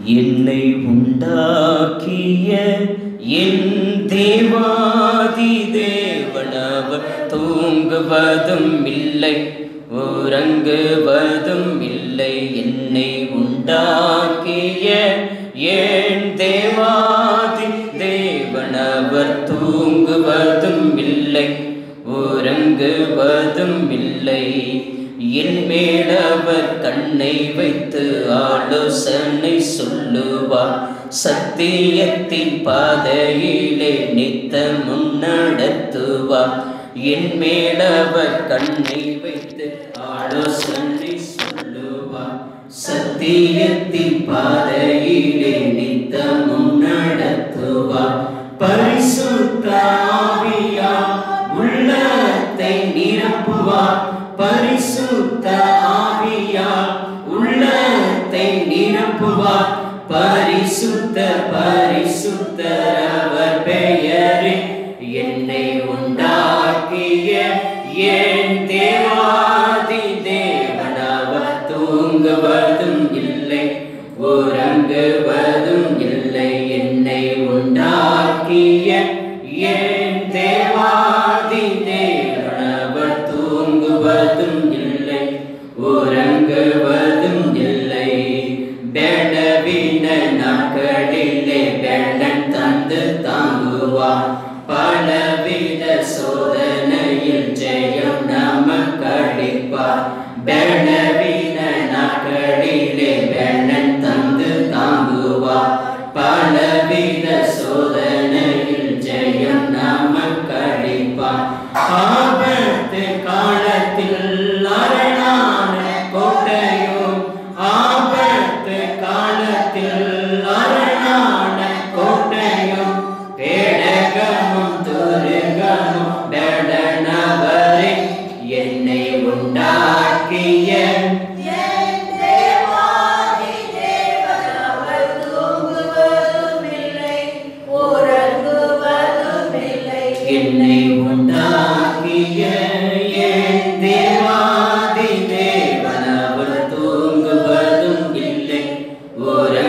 என்னை உண்டாக்கிய என் தேவாதி தேவனவர் தூங்குவதும் இல்லை உறங்குவதும் இல்லை என்னை உண்டாக்கிய என் தேவாதி தேவனவர் தூங்குவதும் இல்லை உறங்குவதும் இல்லை என் மேலவர் கண்ணை வைத்து ஆலோசனை சொல்லுவார் சத்தியத்தின் பாதையிலே நித்தமும் நடத்துவார் என் மேலவர் கண்ணை வைத்து ஆலோசனை சொல்லுவார் சத்தியத்தின் பாதையிலே நித்தமும் நடத்துவார் பரிசுத்த ஆவியா உள்ளத்தை நிரப்புவார் பரிசுத்த ஆவியா உள்ளத்தை நிரப்புவார் பரிசுத்த பரிசுத்த அவர் பெயரே என்னை உண்டாக்கிய என் தேவாதி தேவனவர் தூங்குவதும் இல்லை உறங்குவதும் இல்லை என்னை உண்டாக்கிய என் தேவாதி தேவனவர் தூங்குவதும் இல்லை உறங்குவதும் இல்லை பெடவின நாட்களிலே பெடன் தந்து தாங்குவார் பலவித சோதனையில் ஜெயம் நமக்களிப்பார் பெடவின நாட்களிலே பெடன் தந்து தாங்குவார் பலவித சோதனையில் ஜெயம் நமக்களிப்பார் ஆபத்து காலத்தில் அரணான கோட்டையும் ஆபத்து காலத்தில் அரணான கோட்டையும் பேடகமும் துருகமும் பெடனவரே என்னை உண்டாக்கிய என்னை உண்டாக்கிய என் தேவாதி தேவனவர் தூங்குவதும் இல்லை ஒரு